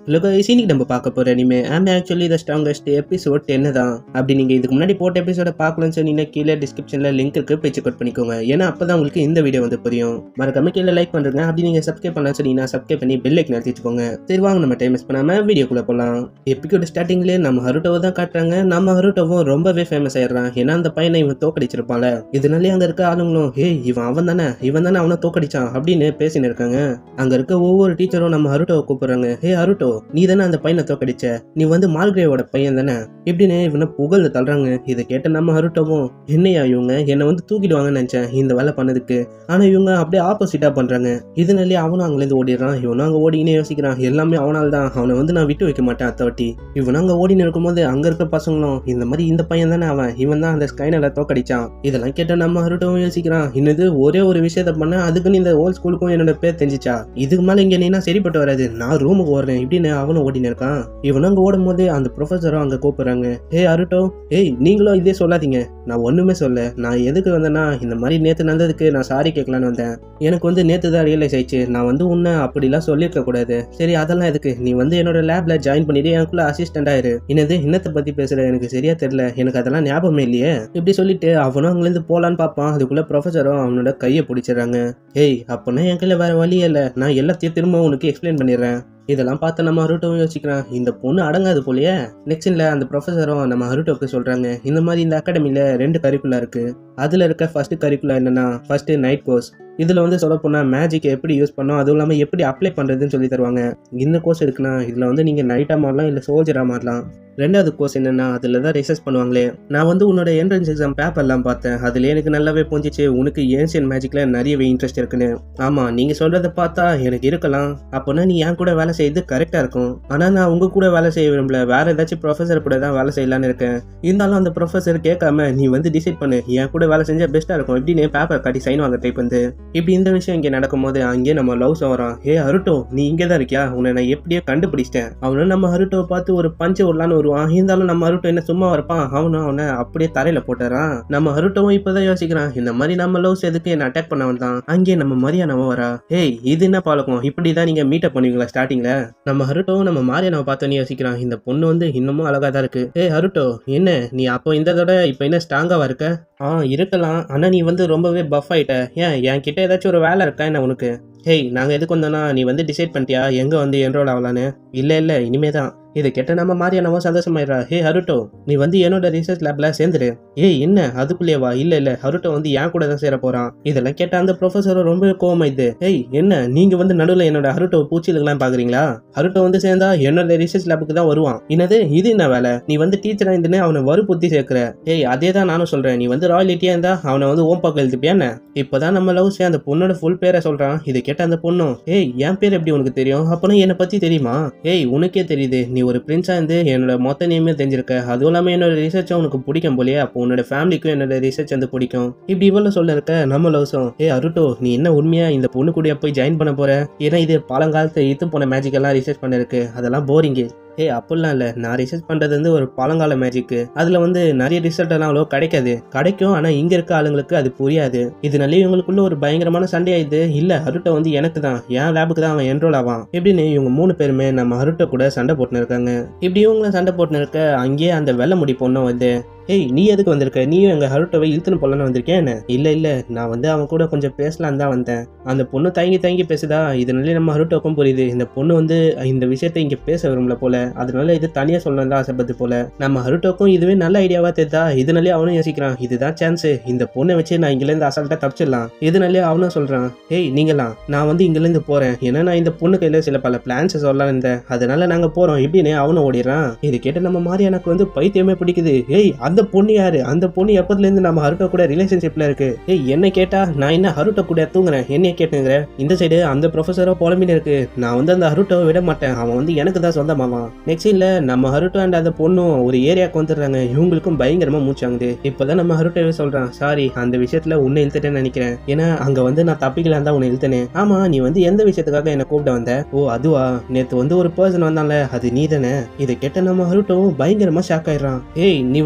இன்னைக்கு நம்ம பார்க்க போற அனிமே ஆம் ஆக்சுவலி த ஸ்ட்ராங்கஸ்ட் எபிசோட் டென்னு தான் அப்படி நீங்க இதுக்கு முன்னாடி போட்ட எபிசோட பார்க்கலன்னு சொன்னீங்கன்னா கீழே டிஸ்கிரிப்ஷன்ல லிங்க் இருக்கு போய் செக் அவுட் பண்ணிக்கோங்க ஏன்னா அப்பதான் உங்களுக்கு இந்த வீடியோ வந்து புரியும் மறக்காம கீழே லைக் பண்ணுங்க அப்படி நீங்க சப்ஸ்கிரைப் பண்ணலாம் சொன்னீங்கன்னா சப்ஸ்கிரைப் பண்ணி பெல் ஐக்கன் அழுத்தி வச்சுக்கோங்க சரி வாங்க நம்ம டைம் மிஸ் பண்ணாம வீடியோக்குள்ள போலாம் எபிசோட ஸ்டார்டிங்லேயே நம்ம ஹருட்டோவை தான் காட்டுறாங்க நம்ம ஹருட்டோவும் ரொம்பவே ஃபேமஸ் ஆயிடுறான் ஏன்னா அந்த பையனை இவன் தோக்கடிச்சிருப்பான்ல இதனாலே அங்க இருக்க ஆளுங்களும் ஹே இவன் அவன் தானே இவன் தானே அவனை தோக்கடிச்சான் அப்படின்னு பேசின்னு இருக்காங்க அங்க இருக்க ஒவ்வொரு டீச்சரும் நம்ம ஹருட்டோவை கூப்பிடுறாங்க ஹே ஹருட்டோ நீ தானே அந்த பையனை தோக்கடிச்ச நீ வந்து மால்கிரேவோட பையன் தானே இப்படின்னு இவனை புகழ்ந்து தள்ளுறாங்க இதை கேட்ட நம்ம ஹருட்டோவும் என்னையா இவங்க என்னை வந்து தூக்கிடுவாங்கன்னு நினைச்சேன் இந்த வேலை பண்ணதுக்கு ஆனா இவங்க அப்படியே ஆப்போசிட்டா பண்றாங்க இதனாலே அவனும் அங்கிலேருந்து ஓடிடுறான் இவனும் அங்க ஓடினே யோசிக்கிறான் எல்லாமே அவனால் தான் அவனை வந்து நான் விட்டு வைக்க மாட்டேன் அத்தை வாட்டி இவனும் அங்க ஓடினு இருக்கும்போது அங்க இருக்க பசங்களும் இந்த மாதிரி இந்த பையன் தானே அவன் இவன் தான் அந்த ஸ்கைனரை தோக்கடிச்சான் இதெல்லாம் கேட்ட நம்ம ஹருட்டோவும் யோசிக்கிறான் இன்னது ஒரே ஒரு விஷயத்த பண்ண அதுக்குன்னு இந்த ஹோல் ஸ்கூலுக்கும் என்னோட பேர் தெரிஞ்சிச்சா இதுக்கு மேல இங்க நீனா சரிப்பட்டு வராது நான் ரூமுக்கு ஓடுறேன் இப்படின்னு அவனும் ஓடினு இருக்கான் இவனும் அங்க ஓடும் போது அந்த ப்ரொஃபஸரும் அங்க கூப்பிடுறாங்க ஏய் அருட்டோ ஏய் நீங்களும் இதே சொல்லாதீங்க நான் ஒண்ணுமே சொல்ல நான் எதுக்கு வந்தேன்னா இந்த மாதிரி நேத்து நடந்ததுக்கு நான் சாரி கேட்கலான்னு வந்தேன் எனக்கு வந்து நேத்து தான் ரியலைஸ் ஆயிடுச்சு நான் வந்து உன்னை அப்படிலாம் சொல்லியிருக்க கூடாது சரி அதெல்லாம் எதுக்கு நீ வந்து என்னோட லேப்ல ஜாயின் பண்ணிட்டு எனக்குள்ள அசிஸ்டன்ட் ஆயிரு என்னது இன்னத்தை பத்தி பேசுற எனக்கு சரியா தெரியல எனக்கு அதெல்லாம் ஞாபகமே இல்லையே இப்படி சொல்லிட்டு அவனும் அங்கிருந்து போலான்னு பார்ப்பான் அதுக்குள்ள ப்ரொஃபஸரும் அவனோட கையை பிடிச்சிடுறாங்க ஏய் அப்போனா என் கையில் வேற வழியே இல்லை நான் எல்லாத்தையும் திரும்ப உனக்கு எக்ஸ்பிளைன் பண்ணிடுறேன் இதெல்லாம் பார்த்து நம்ம ஹருட்டோவும் யோசிக்கிறான் இந்த பொண்ணு அடங்காது போலயே நெக்ஸ்ட்ல அந்த ப்ரொஃபஸரும் நம்ம ஹருட்டோக்கு சொல்றாங்க இந்த மாதிரி இந்த அகாடமில ரெண்டு கரிக்குலா இருக்கு அதுல இருக்க ஃபர்ஸ்ட் கரிக்குலா என்னன்னா ஃபர்ஸ்ட் நைட் கோர்ஸ் இதுல வந்து சொல்ல போனா மேஜிக் எப்படி யூஸ் பண்ணோம் அதுவும் இல்லாம எப்படி அப்ளை பண்றதுன்னு சொல்லி தருவாங்க இந்த கோர்ஸ் இருக்குன்னா இதுல வந்து நீங்க நைட்டா மாறலாம் இல்ல சோல்ஜரா மாறலாம் ரெண்டாவது கோர்ஸ் என்னன்னா அதுல தான் ரிசர்ச் பண்ணுவாங்களே நான் வந்து உன்னோட என்ட்ரன்ஸ் எக்ஸாம் பேப்பர்லாம் பார்த்தேன் அதுல எனக்கு நல்லாவே புரிஞ்சிச்சு உனக்கு ஏன்சியன் மேஜிக்ல நிறையவே இன்ட்ரெஸ்ட் இருக்குன்னு ஆமா நீங்க சொல்றத பார்த்தா எனக்கு இருக்கலாம் அப்போனா நீ என் கூட வேலை செய்யறது கரெக்டா இருக்கும் ஆனா நான் உங்க கூட வேலை செய்ய விரும்பல வேற ஏதாச்சும் ப்ரொஃபஸர் கூட தான் வேலை செய்யலாம்னு இருக்கேன் இருந்தாலும் அந்த ப்ரொஃபஸர் கேட்காம நீ வந்து டிசைட் பண்ணு என் கூட வேலை செஞ்சா பெஸ்டா இருக்கும் இப்படின்னு பேப்பர் காட்டி சைன் வாங்க டைப் வந்து இப்படி இந்த விஷயம் இங்க நடக்கும்போது அங்கேயே நம்ம லவ்ஸ் வரான் ஏ அருட்டோ நீ இங்கே தான் இருக்கியா உன்னை நான் எப்படியோ கண்டுபிடிச்சிட்டேன் அவனும் நம்ம அருட்டோவை பார்த்து ஒரு பஞ்சு விடலான்னு வருவான் இருந்தாலும் நம்ம அருட்டோ என்ன சும்மா இருப்பான் அவனும் அவனை அப்படியே தரையில போட்டுறான் நம்ம அருட்டோவும் இப்பதான் யோசிக்கிறான் இந்த மாதிரி நம்ம லவ்ஸ் எதுக்கு என்ன அட்டாக் பண்ண வந்தான் அங்கேயே நம்ம மரியானவ வரா ஏய் இது என்ன பழக்கம் இப்படிதான் நீங்க மீட்டப் பண்ணுவீங்களா ஸ்டார்டிங்ல நம்ம ஹருட்டோவும் நம்ம மாரியானவை பார்த்தோன்னு யோசிக்கிறான் இந்த பொண்ணு வந்து இன்னமும் அழகா தான் இருக்கு ஏய் ஹருட்டோ என்ன நீ அப்போ இந்த தடவை இப்போ என்ன ஸ்ட்ராங்காவா இருக்க ஆ இருக்கலாம் ஆனா நீ வந்து ரொம்பவே பஃப் ஆயிட்ட ஏன் என்கிட்ட ஏதாச்சும் ஒரு வேலை இருக்கா என்ன உனக்கு ஹேய் நாங்கள் எதுக்கு வந்தோன்னா நீ வந்து டிசைட் பண்ணிட்டியா எங்கே வந்து என்ரோல் ஆகலான்னு இல்லை இல்லை இனிமே தான் இதை கேட்ட நம்ம மாதிரியானவோ சந்தோஷமாயிடுறா ஹே ஹருட்டோ நீ வந்து என்னோட ரிசர்ச் லேப்ல சேர்ந்துரு ஏய் என்ன அதுக்குள்ளேவா இல்ல இல்ல ஹருட்டோ வந்து என் கூட தான் சேர போறான் இதெல்லாம் கேட்ட அந்த ப்ரொஃபஸரும் ரொம்ப கோவமாயிது ஏய் என்ன நீங்க வந்து நடுவில் என்னோட ஹருட்டோ பூச்சிலுக்கெல்லாம் பாக்குறீங்களா ஹருட்டோ வந்து சேர்ந்தா என்னோட ரிசர்ச் லேபுக்கு தான் வருவான் என்னது இது என்ன வேலை நீ வந்து டீச்சரா இருந்துன்னு அவனை வறுப்புத்தி சேர்க்கிற ஏய் அதே தான் நானும் சொல்றேன் நீ வந்து ராயலிட்டியா இருந்தா அவனை வந்து ஓம் பக்கம் எழுதிப்பியா என்ன இப்பதான் நம்ம லவ்ஸ் அந்த பொண்ணோட ஃபுல் பேரை சொல்றான் இதை கேட்ட அந்த பொண்ணும் ஏய் என் பேர் எப்படி உனக்கு தெரியும் அப்பனா என்னை பத்தி தெரியுமா ஏய் உனக்கே தெரியுது நீ ஒரு பிரின்ஸா இருந்து என்னோட மொத்த நேமே தெரிஞ்சிருக்க அதுவும் இல்லாம என்னோட ரிசர்ச் உனக்கு பிடிக்கும் போலயே அப்போ உன்னோட ஃபேமிலிக்கும் என்னோட ரிசர்ச் வந்து பிடிக்கும் இப்படி இவ்வளவு சொல்ல இருக்க நம்ம லவ்ஸும் ஏ அருட்டோ நீ என்ன உண்மையா இந்த பொண்ணு கூட போய் ஜாயின் பண்ண போற ஏன்னா இது பழங்காலத்து இத்து போன மேஜிக் எல்லாம் ரிசர்ச் பண்ணிருக்கு அதெல்லாம் போரிங்கு ஏய் அப்படிலாம் இல்லை நான் ரிசர்ச் பண்ணுறது வந்து ஒரு பழங்கால மேஜிக்கு அதில் வந்து நிறைய ரிசல்ட் எல்லாம் அவ்வளோ கிடைக்காது கிடைக்கும் ஆனால் இங்கே இருக்க ஆளுங்களுக்கு அது புரியாது இதனால இவங்களுக்குள்ள ஒரு பயங்கரமான சண்டை ஆயிடுது இல்லை அருட்டை வந்து எனக்கு தான் என் லேபுக்கு தான் அவன் என்ரோல் ஆவான் இப்படின்னு இவங்க மூணு பேருமே நம்ம அருட்டை கூட சண்டை போட்டுன்னு இருக்காங்க இப்படி இவங்களும் சண்டை போட்டுன்னு இருக்க அங்கேயே அந்த வெள்ளை முடி பொண்ணும் வந்து ஏய் நீ எதுக்கு வந்திருக்க நீயும் எங்க ஹருட்டவை இழுத்துன்னு போலன்னு வந்திருக்கேன் என்ன இல்ல இல்ல நான் வந்து அவன் கூட கொஞ்சம் பேசலாம் தான் வந்தேன் அந்த பொண்ணு தயங்கி தயங்கி பேசுதா இதனாலே நம்ம ஹருட்டோக்கும் புரியுது இந்த பொண்ணு வந்து இந்த விஷயத்த இங்க பேச விரும்பல போல அதனால இது தனியா சொல்லணும் தான் ஆசைப்பட்டு போல நம்ம ஹருட்டோக்கும் இதுவே நல்ல ஐடியாவா தெரியுதா இதனாலே அவனும் யோசிக்கிறான் இதுதான் சான்ஸ் இந்த பொண்ணை வச்சு நான் இங்கில இருந்து அசால்ட்டா தப்பிச்சிடலாம் இதனாலே அவனும் சொல்றான் ஏய் நீங்களாம் நான் வந்து இங்கில இருந்து போறேன் ஏன்னா நான் இந்த பொண்ணு கையில சில பல பிளான்ஸ் சொல்லலாம் இருந்தேன் அதனால நாங்க போறோம் இப்படின்னு அவனும் ஓடிடுறான் இது கேட்டு நம்ம மாதிரி எனக்கு வந்து பைத்தியமே பிடிக்குது ஏய் அந்த பொண்ணு யாரு அந்த பொண்ணு எப்பத்துல இருந்து நம்ம ஹருட்டோ கூட ரிலேஷன்ஷிப்ல இருக்கு ஏய் என்ன கேட்டா நான் என்ன ஹருட்டோ கூட தூங்குறேன் என்னைய கேட்டுங்கிற இந்த சைடு அந்த ப்ரொஃபஸரோ புலம்பின்னு இருக்கு நான் வந்து அந்த ஹருட்டோவை விட மாட்டேன் அவன் வந்து எனக்கு தான் சொந்தமாவான் நெக்ஸ்ட் இல்ல நம்ம ஹருட்டோ அண்ட் அந்த பொண்ணும் ஒரு ஏரியாவுக்கு வந்துடுறாங்க இவங்களுக்கும் பயங்கரமா மூச்சாங்குது இப்பதான் நம்ம ஹருட்டோவே சொல்றான் சாரி அந்த விஷயத்துல உன்னை இழுத்துட்டேன்னு நினைக்கிறேன் ஏன்னா அங்க வந்து நான் தப்பிக்கலாம் தான் உன்னை இழுத்தனே ஆமா நீ வந்து எந்த விஷயத்துக்காக என்ன கூப்பிட வந்த ஓ அதுவா நேத்து வந்து ஒரு பர்சன் வந்தான்ல அது நீ தானே இதை கேட்ட நம்ம ஹருட்டோவும் பயங்கரமா ஷாக் ஆயிடுறான் ஏய் நீ வந்து என்ன சொல்ற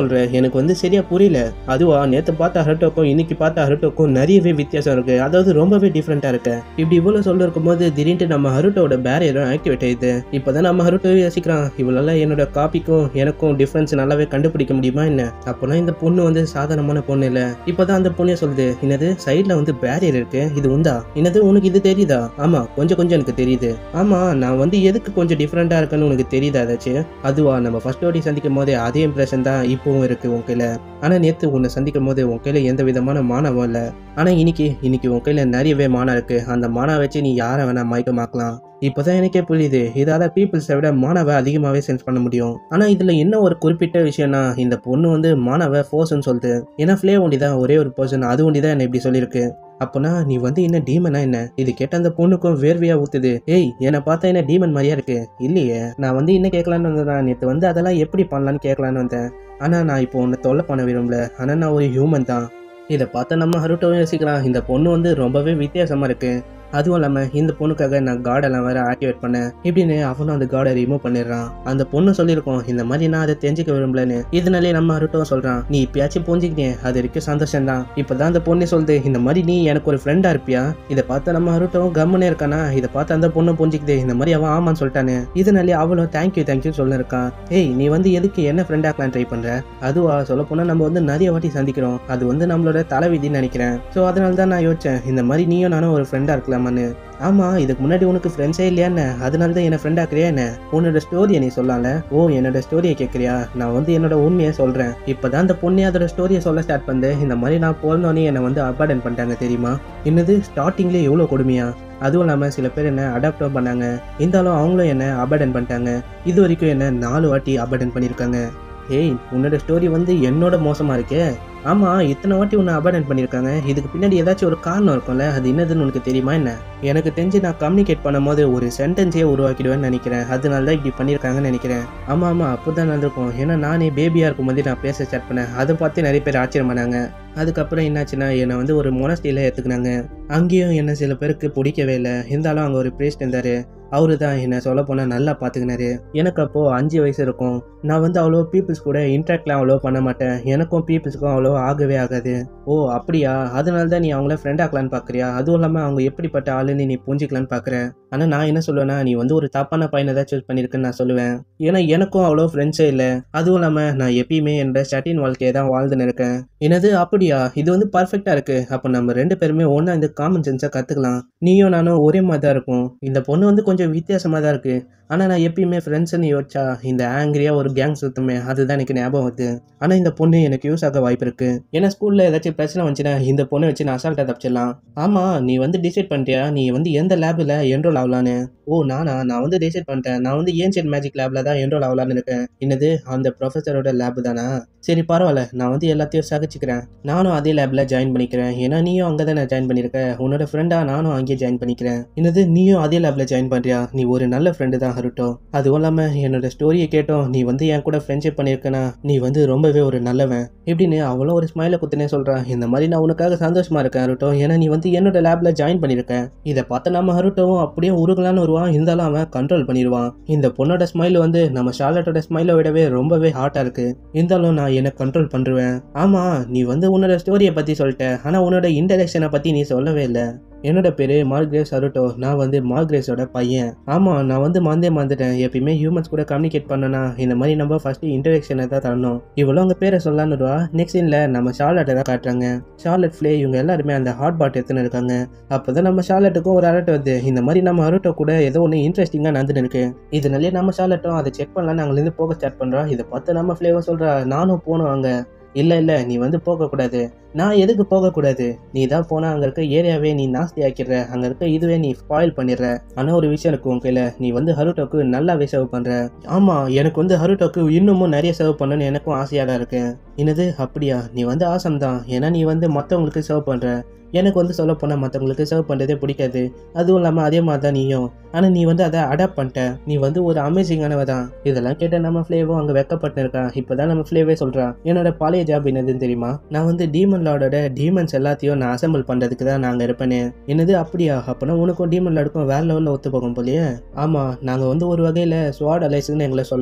சொல்ற எனக்கு வந்து சரியா புரியல அதுவா நேத்து பார்த்த ஹருட்டோக்கும் இன்னைக்கு பார்த்த ஹருட்டோக்கும் நிறையவே வித்தியாசம் இருக்கு அதாவது ரொம்பவே டிஃப்ரெண்டா இருக்கு இப்படி இவ்வளவு சொல்ல இருக்கும்போது திடீர்னு நம்ம ஹருட்டோட பேரியரும் ஆக்டிவேட் ஆயிடுது இப்பதான் நம்ம ஹருட்டோ யோசிக்கிறான் இவளால என்னோட காப்பிக்கும் எனக்கும் டிஃபரன்ஸ் நல்லாவே கண்டுபிடிக்க முடியுமா என்ன அப்போனா இந்த பொண்ணு வந்து சாதாரணமான பொண்ணு இல்ல இப்பதான் அந்த பொண்ணே சொல்லுது என்னது சைட்ல வந்து பேரியர் இருக்கு இது உண்டா என்னது உனக்கு இது தெரியுதா ஆமா கொஞ்சம் கொஞ்சம் எனக்கு தெரியுது ஆமா நான் வந்து எதுக்கு கொஞ்சம் டிஃப்ரெண்டா இருக்குன்னு உனக்கு தெரியுதா ஏதாச்சும் அதுவா நம்ம ஃபர்ஸ்ட் ஓடி சந்திக்கும் போதே அதே இம்ப்ரெஷன் தான் இப்பவும் இருக்கு உன் கையில ஆனா நேத்து உன்னை சந்திக்கும் போது உன் கையில எந்த விதமான மானமும் இல்ல ஆனா இன்னைக்கு இன்னைக்கு உன் கையில நிறையவே மானம் இருக்கு அந்த மானா வச்சு நீ யாரை வேணா மயக்கமாக்கலாம் இப்போதான் எனக்கே புரியுது இதால பீப்புள்ஸை விட மாணவ அதிகமாகவே சென்ஸ் பண்ண முடியும் ஆனா இதுல என்ன ஒரு குறிப்பிட்ட விஷயம்னா இந்த பொண்ணு வந்து மாணவ ஃபோர்ஸ்னு சொல்லுது ஏன்னா ஃப்ளே ஒண்டி தான் ஒரே ஒரு பர்சன் அது ஒண்டி தான் என்ன இப்படி சொல்லியிருக்கு அப்போனா நீ வந்து என்ன டீமனா என்ன இது கேட்ட அந்த பொண்ணுக்கும் வேர்வையா ஊத்துது ஏய் என்னை பார்த்தா என்ன டீமன் மாதிரியா இருக்கு இல்லையே நான் வந்து என்ன கேட்கலான்னு வந்தேன் நேற்று வந்து அதெல்லாம் எப்படி பண்ணலான்னு கேட்கலான்னு வந்தேன் ஆனா நான் இப்போ உன்னை தொல்லை பண்ண விரும்பல ஆனா நான் ஒரு ஹியூமன் தான் இதை பார்த்தா நம்ம ஹருட்டோவும் யோசிக்கலாம் இந்த பொண்ணு வந்து ரொம்பவே வித்தியாசமா இருக்கு அதுவும் இல்லாமல் இந்த பொண்ணுக்காக நான் கார்டெல்லாம் வேற ஆக்டிவேட் பண்ணேன் இப்படின்னு அவனும் அந்த கார்டை ரிமூவ் பண்ணிடுறான் அந்த பொண்ணு சொல்லியிருக்கோம் இந்த மாதிரி நான் அதை தெரிஞ்சுக்க விரும்பலன்னு இதனாலே நம்ம அருட்டும் சொல்றான் நீ இப்பயாச்சும் புரிஞ்சுக்கிட்டேன் அது வரைக்கும் சந்தோஷம் தான் இப்பதான் அந்த பொண்ணு சொல்லுது இந்த மாதிரி நீ எனக்கு ஒரு ஃப்ரெண்டா இருப்பியா இதை பார்த்து நம்ம அருட்டும் கம்முனே இருக்கானா இதை பார்த்து அந்த பொண்ணு புரிஞ்சுக்குது இந்த மாதிரி அவன் ஆமான்னு சொல்லிட்டானு இதனாலே அவளும் தேங்க்யூ தேங்க்யூ சொல்ல இருக்கான் ஏய் நீ வந்து எதுக்கு என்ன ஃப்ரெண்ட் ஆக்கலாம் ட்ரை பண்ற அதுவா சொல்ல போனா நம்ம வந்து நிறைய வாட்டி சந்திக்கிறோம் அது வந்து நம்மளோட தலைவிதின்னு நினைக்கிறேன் ஸோ அதனால தான் நான் யோசிச்சேன் இந்த மாதிரி நீயும் நானும் ஒரு ஃப்ரெண்டா இருக்கலாமான்னு ஆமா இதுக்கு முன்னாடி உனக்கு ஃப்ரெண்ட்ஸே இல்லையான்னு அதனால தான் என்ன ஃப்ரெண்ட் ஆக்குறியா என்ன உன்னோட ஸ்டோரியை நீ சொல்லல ஓ என்னோட ஸ்டோரியை கேட்குறியா நான் வந்து என்னோட உண்மையை சொல்றேன் இப்பதான் அந்த பொண்ணே அதோட ஸ்டோரியை சொல்ல ஸ்டார்ட் பண்ணு இந்த மாதிரி நான் பிறந்தோடனே என்னை வந்து அபார்டன் பண்ணிட்டாங்க தெரியுமா என்னது ஸ்டார்டிங்லேயே எவ்வளோ கொடுமையா அதுவும் இல்லாமல் சில பேர் என்ன அடாப்டும் பண்ணாங்க இருந்தாலும் அவங்களும் என்ன அபார்டன் பண்ணிட்டாங்க இது வரைக்கும் என்ன நாலு வாட்டி அபார்டன் பண்ணியிருக்காங்க ஏய் உன்னோட ஸ்டோரி வந்து என்னோட மோசமா இருக்கே ஆமா இத்தனை வாட்டி உன்னை அபார்டன் பண்ணியிருக்காங்க இதுக்கு பின்னாடி ஏதாச்சும் ஒரு காரணம் இருக்கும்ல அது என்னதுன்னு உனக்கு தெரியுமா என்ன எனக்கு தெரிஞ்சு நான் கம்யூனிகேட் பண்ணும்போது ஒரு சென்டென்ஸே உருவாக்கிடுவேன்னு நினைக்கிறேன் அதனால தான் இப்படி பண்ணியிருக்காங்கன்னு நினைக்கிறேன் ஆமா ஆமா அப்போதான் நடந்திருக்கும் ஏன்னா நானே பேபியா இருக்கும்போது நான் பேச ஸ்டார்ட் பண்ணேன் அதை பார்த்து நிறைய பேர் ஆச்சரியம் பண்ணாங்க அதுக்கப்புறம் என்னாச்சுன்னா என்னை வந்து ஒரு மொனஸ்டியில் ஏற்றுக்குனாங்க அங்கேயும் என்ன சில பேருக்கு பிடிக்கவே இல்லை இருந்தாலும் அங்கே ஒரு பிரேஸ்ட் இருந்தார் அவரு தான் என்னை சொல்ல போனால் நல்லா பார்த்துக்கினாரு எனக்கு அப்போது அஞ்சு வயசு இருக்கும் நான் வந்து அவ்வளோ பீப்புள்ஸ் கூட இன்ட்ராக்ட்லாம் அவ்வளோ பண்ண மாட்டேன் எனக்கும் பீப்புள்ஸ்க்கும் அவ்வளோ ஆகவே ஆகாது ஓ அப்படியா அதனால தான் நீ அவங்கள ஃப்ரெண்ட் ஆக்கலான்னு பார்க்குறியா அதுவும் இல்லாமல் அவங்க எப்படிப்பட்ட ஆளுன்னு நீ புரிஞ்சிக்கலான்னு பார்க்குற ஆனால் நான் என்ன சொல்லுவேன்னா நீ வந்து ஒரு தப்பான பையனை தான் சூஸ் பண்ணியிருக்குன்னு நான் சொல்லுவேன் ஏன்னா எனக்கும் அவ்வளோ ஃப்ரெண்ட்ஸே இல்லை அதுவும் இல்லாமல் நான் எப்பயுமே என்னோட ஸ்டட்டின் வாழ்க்கையை தான் வாழ்ந்துன்னு இருக்கேன் என்னது அப்படியா இது வந்து பர்ஃபெக்டாக இருக்கு அப்போ நம்ம ரெண்டு பேருமே ஒன்றா இந்த காமன் சென்ஸை கற்றுக்கலாம் நீயும் நானும் ஒரே மாதிரி தான் இருக்கும் இந்த பொண்ணு வந்து கொஞ்சம் வித்தியாசமாக தான் இருக்கு ஆனால் நான் எப்பயுமே ஃப்ரெண்ட்ஸ்னு யோசிச்சா இந்த ஆங்கிரியாக ஒரு கேங் சுத்தமே அதுதான் எனக்கு ஞாபகம் வருது ஆனால் இந்த பொண்ணு எனக்கு யூஸ் ஆக வாய்ப்பு இருக்கு ஏன்னா ஸ்கூலில் ஏதாச்சும் பிரச்சனை வந்துச்சுன்னா இந்த பொண்ணை வச்சு நான் அசால்ட்டாக தப்பிச்சிடலாம் ஆமாம் நீ வந்து டிசைட் பண்ணிட்டியா நீ வந்து எந்த லேபில் என்ரோல் ஆகலான்னு ஓ நானா நான் வந்து டிசைட் பண்ணிட்டேன் நான் வந்து ஏன்சியன் மேஜிக் லேபில் தான் என்ரோல் ஆகலான்னு இருக்கேன் என்னது அந்த ப்ரொஃபஸரோட லேப் தானா சரி பரவாயில்ல நான் வந்து எல்லாத்தையும் சகிச்சுக்கிறேன் நானும் அதே லேபில் ஜாயின் பண்ணிக்கிறேன் ஏன்னா நீயும் அங்கே தானே ஜாயின் பண்ணியிருக்க உன்னோட ஃப்ரெண்டாக நானும் அங்கேயே ஜாயின் பண்ணிக்கிறேன் என்னது நீயும் அதே லேபில் ஜாயின் பண்ணுறியா நீ ஒரு நல்ல ஃப்ரெண்டு தான் ஹருட்டோ அதுவும் இல்லாமல் என்னோட ஸ்டோரியை கேட்டோம் நீ வந்து என் கூட ஃப்ரெண்ட்ஷிப் பண்ணியிருக்கனா நீ வந்து ரொம்பவே ஒரு நல்லவன் இப்படின்னு அவ்வளோ ஒரு ஸ்மைலை குத்துனே சொல்கிறான் இந்த மாதிரி நான் உனக்காக சந்தோஷமா இருக்கேன் ஹருட்டோ ஏன்னா நீ வந்து என்னோட லேபில் ஜாயின் பண்ணியிருக்க இதை பார்த்து நம்ம ஹருட்டோவும் அப்படியே உருகலான்னு வருவான் இருந்தாலும் அவன் கண்ட்ரோல் பண்ணிடுவான் இந்த பொண்ணோட ஸ்மைல் வந்து நம்ம ஷார்லட்டோட ஸ்மைலை விடவே ரொம்பவே ஹாட்டாக இருக்கு இருந்தாலும் நான் என்ன கண்ட்ரோல் பண்ணுவேன் ஆமா நீ வந்து உன்னோட ஸ்டோரியை பற்றி சொல்லிட்ட ஆனால் உன்னோட இன்டரெக்ஷனை பற்றி நீ சொல்லவே இல்லை என்னோட பேரு மார்க்ரேஸ் அருட்டோ நான் வந்து மார்க்ரேஸோட பையன் ஆமாம் நான் வந்து மறந்தே மறந்துட்டேன் எப்பயுமே ஹியூமன்ஸ் கூட கம்யூனிகேட் பண்ணனா இந்த மாதிரி நம்ம ஃபர்ஸ்ட் இன்டராக்ஷனை தான் தரணும் இவ்வளோ அவங்க பேரை சொல்லலான்னு வருவா நெக்ஸ்ட் சீனில் நம்ம ஷார்லட்டை தான் காட்டுறாங்க ஷார்லட் ஃப்ளே இவங்க எல்லாருமே அந்த ஹாட் பாட் எடுத்துன்னு இருக்காங்க அப்போ தான் நம்ம ஷார்லட்டுக்கும் ஒரு அலர்ட் வருது இந்த மாதிரி நம்ம அருட்டோ கூட ஏதோ ஒன்று இன்ட்ரெஸ்டிங்காக நடந்துட்டு இருக்கு இதனாலே நம்ம ஷார்லட்டும் அதை செக் பண்ணலாம்னு அங்கேருந்து போக ஸ்டார்ட் பண்ணுறோம் இதை பார்த்து நம்ம ஃப்ளேவர் சொல்கிறா நானும் போகணும் அங்கே இல்லை இல்லை நீ வந்து போகக்கூடாது நான் எதுக்கு போகக்கூடாது நீ தான் போனால் அங்கே இருக்க ஏரியாவே நீ நாஸ்தி ஆக்கிடுற அங்கே இருக்க இதுவே நீ ஸ்பாயில் பண்ணிடுற ஆனால் ஒரு விஷயம் இருக்கு உன் கையில் நீ வந்து ஹருட்டோக்கு நல்லாவே சேவ் பண்ணுற ஆமாம் எனக்கு வந்து ஹருட்டோக்கு இன்னமும் நிறைய சேவ் பண்ணணும்னு எனக்கும் ஆசையாக தான் இருக்கு என்னது அப்படியா நீ வந்து ஆசம் தான் ஏன்னா நீ வந்து மற்றவங்களுக்கு சேவ் பண்ணுற எனக்கு வந்து சொல்ல போனால் மற்றவங்களுக்கு சர்வ் பண்ணுறதே பிடிக்காது அதுவும் இல்லாமல் அதே மாதிரி தான் நீயும் ஆனால் நீ வந்து அதை அடாப்ட் பண்ணிட்ட நீ வந்து ஒரு அமேசிங்கானவ தான் இதெல்லாம் கேட்ட நம்ம ஃப்ளேவும் அங்கே வெக்கப்பட்டு இருக்கான் இப்போ தான் நம்ம ஃப்ளேவே சொல்கிறான் என்னோட பழைய ஜாப் என்னதுன்னு தெரியுமா நான் வந்து டீமன் லார்டோட டீமன்ஸ் எல்லாத்தையும் நான் அசம்பிள் பண்ணுறதுக்கு தான் நாங்கள் இருப்பேனே என்னது அப்படியா அப்போனா உனக்கும் டீமன் லார்டுக்கும் வேற லெவலில் ஒத்து போகும் போலயே ஆமாம் நாங்கள் வந்து ஒரு வகையில் ஸ்வாட் அலைஸ்ன்னு எங்களை சொல்லலாம்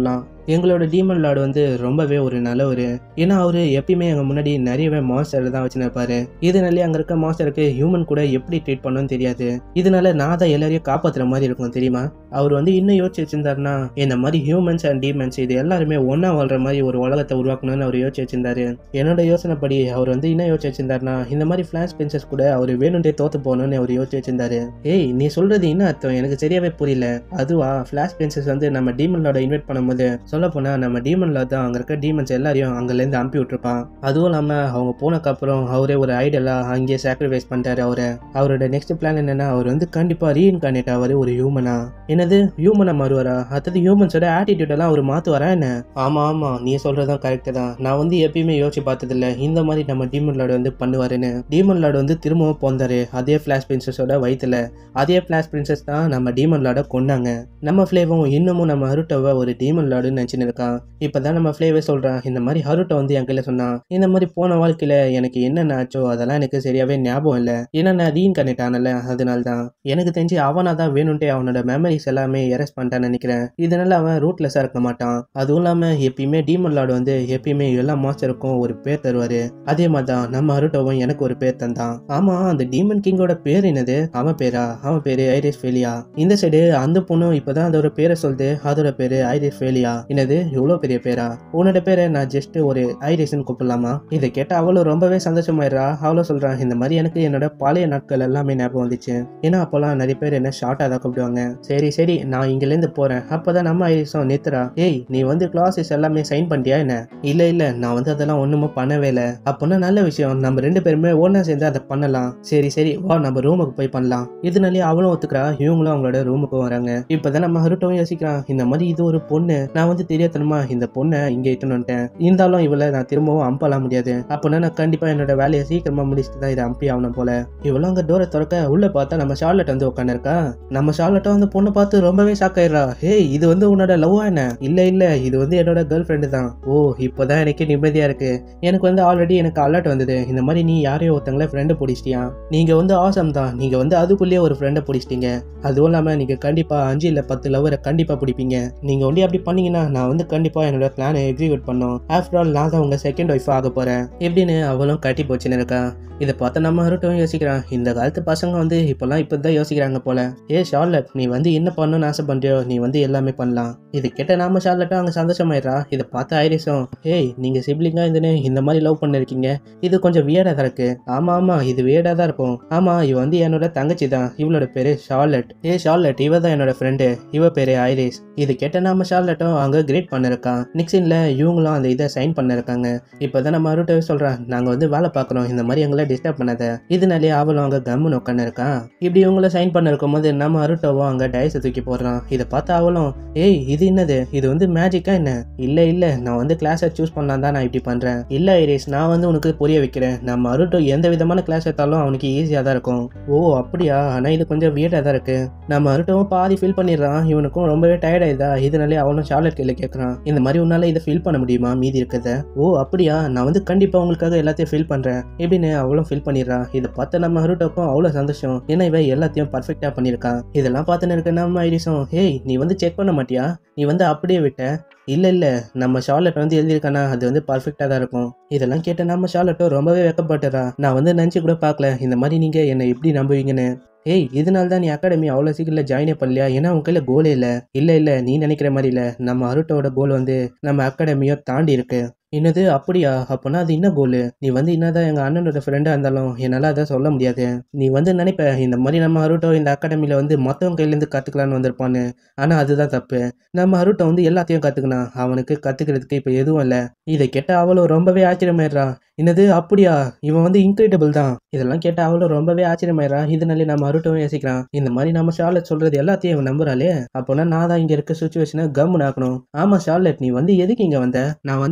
எங்களோட டீமன் லார்டு வந்து ரொம்பவே ஒரு நல்லவர் ஏன்னா அவரு எப்பயுமே எங்க முன்னாடி நிறையவே மாஸ்டர் தான் வச்சுருப்பாரு இதனாலே அங்க இருக்க மாஸ்டருக்கு ஹியூமன் கூட எப்படி ட்ரீட் பண்ணணும்னு தெரியாது இதனால நான் தான் எல்லாரையும் காப்பாத்துற மாதிரி இருக்கும் தெரியுமா அவர் வந்து இன்னும் யோசிச்சு வச்சிருந்தாருன்னா இந்த மாதிரி ஹியூமன்ஸ் அண்ட் டீமன்ஸ் இது எல்லாருமே ஒண்ணா வாழ்ற மாதிரி ஒரு உலகத்தை உருவாக்கணும்னு அவர் யோசிச்சு வச்சிருந்தாரு என்னோட யோசனைப்படி அவர் வந்து இன்னும் யோசிச்சு வச்சிருந்தாருன்னா இந்த மாதிரி ஃபிளாஷ் பென்சஸ் கூட அவர் வேணும்ட்டே தோத்து போகணும்னு அவர் யோசிச்சு வச்சிருந்தாரு ஏய் நீ சொல்றது என்ன அர்த்தம் எனக்கு சரியாவே புரியல அதுவா ஃபிளாஷ் பென்சஸ் வந்து நம்ம டீமன் லார்டை இன்வைட் பண்ணும்போது சொல்ல போனா நம்ம டீமன் லார்ட் தான் அங்க இருக்க டீமன்ஸ் எல்லாரையும் அங்கிருந்து அனுப்பி விட்டுருப்பான் அதுவும் இல்லாம அவங்க போனக்கப்புறம் அவரே ஒரு ஐடலா அங்கேயே சாக்ரிஃபைஸ் பண்ணிட்டாரு அவரை அவரோட நெக்ஸ்ட் பிளான் என்னன்னா அவர் வந்து கண்டிப்பா ரீஇன்கார்னேட் ஆவாரு ஒரு ஹியூமனா என்னது ஹியூமனா மாறுவாரா அதாவது ஹியூமன்ஸோட ஆட்டிடியூட் எல்லாம் அவர் மாத்துவாரா என்ன ஆமா ஆமா நீ சொல்றதும் கரெக்ட் தான் நான் வந்து எப்பயுமே யோசிச்சு பார்த்ததில்ல இந்த மாதிரி நம்ம டீமன் லார்டு வந்து பண்ணுவாருன்னு டீமன் லார்டு வந்து திரும்பவும் போந்தாரு அதே ஃபிளாஷ் பிரின்சஸோட வயித்துல அதே ஃபிளாஷ் பிரின்சஸ் தான் நம்ம டீமன் லார்டை கொண்டாங்க நம்ம ஃப்ளேவும் இன்னமும் நம்ம ஹருட்டோவை ஒரு டீமன் லார்டுன்னு நினச்சின்னு இருக்கான் இப்பதான் நம்ம ஃப்ளேவே சொல்றான் இந்த மாதிரி ஹருட்டோ வந்து என் கையில சொன்னான் இந்த மாதிரி போன வாழ்க்கையில எனக்கு என்னென்ன ஆச்சோ அதெல்லாம் எனக்கு சரியாவே ஞாபகம் இல்லை ஏன்னா நான் ரீஇன்கார்னேட் ஆனல அதனால தான் எனக்கு தெரிஞ்சு அவனா தான் வேணும்ட்டே அவனோட மெமரிஸ் எல்லாமே எரஸ் பண்ணிட்டான்னு நினைக்கிறேன் இதனால அவன் ரூட்லெஸ்ஸாக இருக்க மாட்டான் அதுவும் இல்லாமல் எப்பயுமே டீமன் லார்டு வந்து எப்பயுமே எல்லா மாஸ்டருக்கும் ஒரு பேர் தருவாரு அதே மாதிரி தான் நம்ம அருட்டோவும் எனக்கு ஒரு பேர் தந்தான் ஆமா அந்த டீமன் கிங்கோட பேர் என்னது அவன் பேரா அவன் பேரு ஐரிஸ் ஃபேலியா இந்த சைடு அந்த பொண்ணும் இப்பதான் அதோட பேரை சொல்லுது அதோட பேரு ஐரிஸ் ஃபேலியா என்னது இவ்வளோ பெரிய பேரா உன்னோட பேரை நான் ஜஸ்ட் ஒரு ஐரிஸ்ன்னு கூப்பிடலாமா இதை கேட்ட அவளும் ரொம்பவே சந்தோஷமாயிடுறா அவளும் சொல்றான் இந்த மாதிரி எனக்கு என்னோட பழைய நாட்கள் எல்லாமே ஞாபகம் வந்துச்சு ஏன்னா அப்போல்லாம் நிறைய பேர் என்ன ஷார்ட்டாக தான் கூப்பிடுவாங்க சரி சரி நான் இங்கிலேருந்து போறேன் அப்பதான் நம்ம ஐரிஸும் நித்துறா ஏய் நீ வந்து கிளாஸஸ் எல்லாமே சைன் பண்ணிட்டியா என்ன இல்ல இல்ல நான் வந்து அதெல்லாம் ஒண்ணுமே பண்ணவே இல்லை அப்போனா நல்ல விஷயம் நம்ம ரெண்டு பேருமே ஒண்ணா சேர்ந்து அதை பண்ணலாம் சரி சரி வா நம்ம ரூமுக்கு போய் பண்ணலாம் இதனாலே அவளும் ஒத்துக்கிறா இவங்களும் அவங்களோட ரூமுக்கு வராங்க இப்பதான் நம்ம ஹருட்டும் யோசிக்கிறான் இந்த மாதிரி இது ஒரு பொண்ணு நான் வந்து தெரியாதனமா இந்த பொண்ணை இங்க இட்டுன்னு வந்துட்டேன் இருந்தாலும் இவளை நான் திரும்பவும் அம்பலாம் முடியாது அப்போனா நான் கண்டிப்பா என்னோட வேலையை சீக்கிரமா முடிச்சுட்டு தான் இதை அம்பி ஆகணும் போல இவளும் அங்க டோரை திறக்க உள்ள பார்த்தா நம்ம ஷார்லட் வந்து உட்காந்துருக்கா நம்ம ஷார்லட்டும் அந்த பொண்ணை பார்த்து ரொம்பவே ஷாக் ஆயிடுறா ஹேய் இது வந்து உன்னோட லவ்வா என்ன இல்ல இல்ல இது வந்து என்னோட கேர்ள் ஃப்ரெண்டு தான் ஓ இப்போதான் எனக்கு நிம்மதியா இருக்கு எனக்கு வந்து ஆல்ரெடி எனக்கு அலர்ட் வந்தது இந்த மாதிரி நீ யாரையோ ஒருத்தங்கள ஃப்ரெண்டு பிடிச்சிட்டியா நீங்க வந்து ஆசம் தான் நீங்க வந்து அதுக்குள்ளேயே ஒரு ஃப்ரெண்டை பிடிச்சிட்டீங்க அதுவும் இல்லாம நீங்க கண்டிப்பா அஞ்சு இல்ல பத்து லவரை கண்டிப்பா பிடிப்பீங்க நீங்க ஒண்டி அப்படி பண்ணீங்கன்னா நான் வந்து கண்டிப்பா என்னோட பிளானை எக்ஸிக்யூட் பண்ணோம் ஆஃப்டர் ஆல் நான் தான் உங்க செகண்ட் ஒய்ஃப் ஆக போறேன் எப்படின்னு அவளும் கட்டி போச்சுன்னு இருக்கா இதை பார்த்து நம்ம ஹருட்டும் யோசிக்கிறான் இந்த காலத்து பசங்க வந்து இப்போல்லாம் இப்போ தான் யோசிக்கிறாங்க போல ஏ ஷார்லட் நீ வந்து என்ன பண்ணணும்னு ஆசை பண்றியோ நீ வந்து எல்லாமே பண்ணலாம் இது கேட்ட நாம ஷார்லட்டும் அங்கே சந்தோஷமாயிடுறா இதை பார்த்து ஐரிஸும் ஏய் நீங்க சிப்ளிங்கா இருந்துன்னு இந்த மாதிரி லவ் பண்ணிருக்கீங்க இது கொஞ்சம் வியர்டா தான் இருக்கு ஆமா ஆமா இது வியர்டா தான் இருக்கும் ஆமா இவ வந்து என்னோட தங்கச்சி தான் இவளோட பேரு ஷார்லட் ஏ ஷார்லட் இவ தான் என்னோட ஃப்ரெண்டு இவ பேரு ஐரிஸ் இது கேட்ட நாம ஷார்லட்டும் அங்க கிரேட் பண்ணிருக்கான் நிக்ஸின்ல இவங்களும் அந்த இதை சைன் பண்ணிருக்காங்க இப்போதான் நம்ம அருட்டவே சொல்றான் நாங்க வந்து வேலை பார்க்குறோம் இந்த மாதிரி எங்களை டிஸ்டர்ப் பண்ணாத இதனாலே அவளும் அங்க கம்முன்னு உட்காந்து இருக்கான் இப்படி இவங்கள சைன் பண்ண இருக்கும்போது நம்ம அருட்டோவும் அங்க டைஸை தூக்கி போடுறான் இதை பார்த்து அவளும் ஏய் இது என்னது இது வந்து மேஜிக்கா என்ன இல்ல இல்ல நான் வந்து கிளாஸை சூஸ் பண்ணலாம் தான் நான் இப்படி பண்றேன் இல்ல ஐரிஸ் நான் வந்து உனக்கு புரிய வைக்கிறேன் நம்ம அருட்டோ எந்த விதமான கிளாஸ் எடுத்தாலும் அவனுக்கு ஈஸியா தான் இருக்கும் ஓ அப்படியா ஆனா இது கொஞ்சம் வியர்டா தான் இருக்கு நம்ம அருட்டவும் பாதி ஃபீல் பண்ணிடுறான் இவனுக்கும் ரொம்பவே டயர்ட் ஆயிதா இதனாலே அவனும் சார்லட் கையில கேட்கறான் இந்த மாதிரி உன்னால இதை ஃபீல் பண்ண முடியுமா மீதி இருக்கிறத ஓ அப்படியா நான் வந்து கண்டிப்பா உங்களுக்காக எல்லாத்தையும் ஃபீல் பண்றேன் எப்படின்னு அவளும் ஃபீல் பண்ணிடுறா இதை பார்த்து நம்ம ஹருட்டோக்கும் அவ்வளோ சந்தோஷம் ஏன்னா இவ எல்லாத்தையும் பர்ஃபெக்டா பண்ணியிருக்கான் இதெல்லாம் பார்த்துன்னு இருக்க நம்ம ஐரிஸும் ஹேய் நீ வந்து செக் பண்ண மாட்டியா நீ வந்து அப்படியே விட்ட இல்ல இல்ல நம்ம ஷார்லட் வந்து எழுதியிருக்கானா அது வந்து பர்ஃபெக்டா தான் இருக்கும் இதெல்லாம் கேட்ட நம்ம ஷார்லட்டும் ரொம்பவே வெக்கப்படுறா நான் வந்து நினச்சி கூட பார்க்கல இந்த மாதிரி நீங்க என்னை எப்படி நம்புவீங்கன்னு ஏய் இதனால தான் நீ அகாடமி அவ்வளோ சீக்கிரம் ஜாயினே பண்ணலையா ஏன்னா உன் கையில் கோலே இல்லை இல்லை இல்லை நீ நினைக்கிற மாதிரி இல்லை நம்ம அருட்டோட கோல் வந்து நம்ம அகாடமியோ தாண்டி இருக்கு என்னது அப்படியா அப்போனா அது என்ன கோலு நீ வந்து என்னதான் எங்கள் அண்ணனோட ஃப்ரெண்டாக இருந்தாலும் என்னால் அதை சொல்ல முடியாது நீ வந்து நினைப்ப இந்த மாதிரி நம்ம அருட்டோ இந்த அகாடமியில் வந்து மற்றவங்க கையிலேருந்து கற்றுக்கலான்னு வந்திருப்பான்னு ஆனால் அதுதான் தப்பு நம்ம அருட்டோ வந்து எல்லாத்தையும் கற்றுக்கினான் அவனுக்கு கற்றுக்கிறதுக்கு இப்போ எதுவும் இல்லை இதை கேட்ட அவளும் ரொம்பவே ஆச்சரியமாயிடுறா என்னது அப்படியா இவன் வந்து இன்க்ரெடிபிள் தான் இதெல்லாம் கேட்ட அவளும் ரொம்பவே ஆச்சரியமாயிரா இதனாலே நம்ம அருட்டவும் யோசிக்கிறான் இந்த மாதிரி நம்ம ஷார்லட் சொல்றது எல்லாத்தையும் இவன் நம்புறாளே அப்போனா நான் தான் இங்க இருக்க சுச்சுவேஷனை கம்முன்னு ஆக்கணும் ஆமா ஷார்லட் நீ வந்து எதுக்கு இங்க வந்த நான் வந்த வேலை வந்து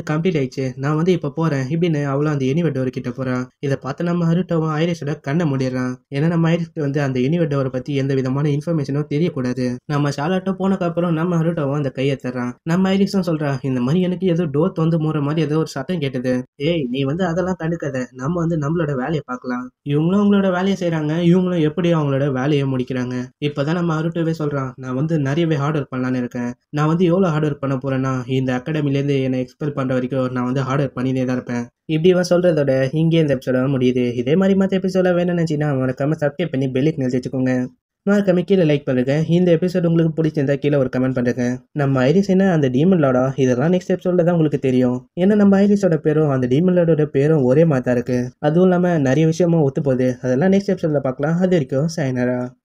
வந்து கம்ப்ளீட் ஆயிடுச்சு நான் வந்து இப்போ போறேன் இப்படின்னு அவளும் அந்த எனிவெட் டோர் கிட்ட போறான் இதை பார்த்து நம்ம ஹருட்டோவும் ஐரிஷோட கண்ணை மூடிடுறான் ஏன்னா நம்ம ஐரிஷ்க்கு வந்து அந்த எனிவெட் டோரை பத்தி எந்த விதமான இன்ஃபர்மேஷனும் தெரியக்கூடாது நம்ம ஷாலாட்டோ போனக்கு அப்புறம் நம்ம ஹருட்டோவும் அந்த கையை தர்றான் நம்ம ஐரிஷும் சொல்றா இந்த மாதிரி எனக்கு ஏதோ டோர் வந்து மூற மாதிரி ஏதோ ஒரு சத்தம் கேட்டது ஏய் நீ வந்து அதெல்லாம் கண்டுக்காத நம்ம வந்து நம்மளோட வேலையை பார்க்கலாம் இவங்களும் அவங்களோட வேலையை செய்றாங்க இவங்களும் எப்படி அவங்களோட வேலையை முடிக்கிறாங்க இப்பதான் நம்ம அருட்டவே சொல்றான் நான் வந்து நிறையவே ஹார்ட் ஒர்க் பண்ணலான்னு இருக்கேன் நான் வந்து எவ்வளோ ஹார்ட் ஒர்க் பண்ண போறேன்னா இந்த அகாடமிலேருந்து என்னை எக்ஸ்பெல் பண்ற வரைக்கும் நான் வந்து ஹார்ட் ஒர்க் பண்ணினே தான் இருப்பேன் இப்படி இவன் சொல்றதோட இங்கே இந்த எபிசோட முடியுது இதே மாதிரி மற்ற எபிசோட வேணும்னு நினச்சின்னா மறக்காம சப்ஸ்கிரைப் பண்ணி பெல்லுக்கு நிறுத்தி வச்சுக்கோங்க மறக்காம கீழே லைக் பண்ணுங்க இந்த எபிசோட் உங்களுக்கு பிடிச்சிருந்தா கீழே ஒரு கமெண்ட் பண்ணுங்க நம்ம ஐரிஸ் என்ன அந்த டீமன் லாடா இதெல்லாம் நெக்ஸ்ட் எபிசோட்ல தான் உங்களுக்கு தெரியும் ஏன்னா நம்ம ஐரிஸோட பேரும் அந்த டீமன் லாடோட பேரும் ஒரே மாதிரி தான் இருக்கு அதுவும் இல்லாமல் நிறைய விஷயமும் ஒத்து போகுது அதெல்லாம் நெக்ஸ்ட் எபிசோட்ல பார்க்கலாம் அது வரைக்கும் சைனரா